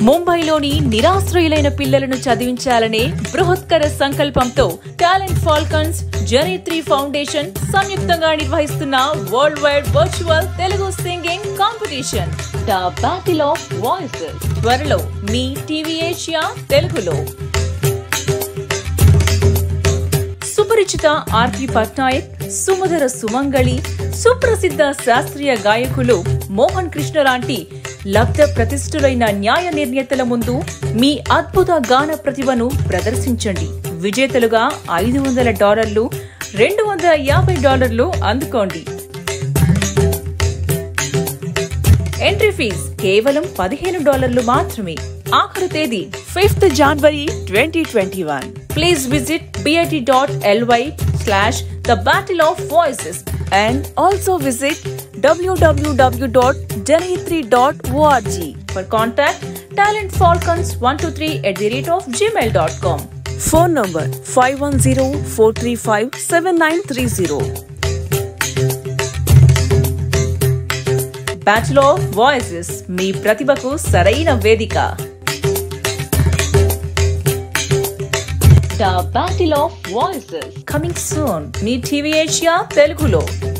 ముంబైలోని నిరాశ్రయులైన పిల్లలను చదివించాలనే బృహత్కర సంకల్పంతో టాలెంట్ ఫాల్కన్స్ జనేత్రి ఫౌండేషన్ సంయుక్తంగా నిర్వహిస్తున్న world wide virtual Telugu singing competition the battle of voices త్వరలో మీ టీవీ ఏషియా తెలుగులో సుపరిచిత ఆర్పి పట్నాయక్ సుమధుర సుమంగళి సుప్రసిద్ధ శాస్త్రీయ గాయకులు మోహన్ కృష్ణ లాంటి లబ్ధ ప్రతిష్ఠులైన న్యాయ నిర్ణేతల ముందు మీ అద్భుత గాన ప్రతిభను ప్రదర్శించండి విజేతలుగా ఐదు వందల డాలర్లు రెండు వందల యాభై డాలర్లు అందుకోండి ఎంట్రీ ఫీజ్ కేవలం పదిహేను డాలర్లు మాత్రమే ఆఖరు తేదీ fifth January twenty twenty one please visit BIT dot LY slash the battle of voices and also visit www.janitri.org for contact talentfalcons123 at the rate of gmail.com phone number five one zero four three five seven nine three zero bachelor of voices మీ ప్రతిభకు సరైన వేదిక the battle of voices coming soon మీ TV Asia తెలుగులో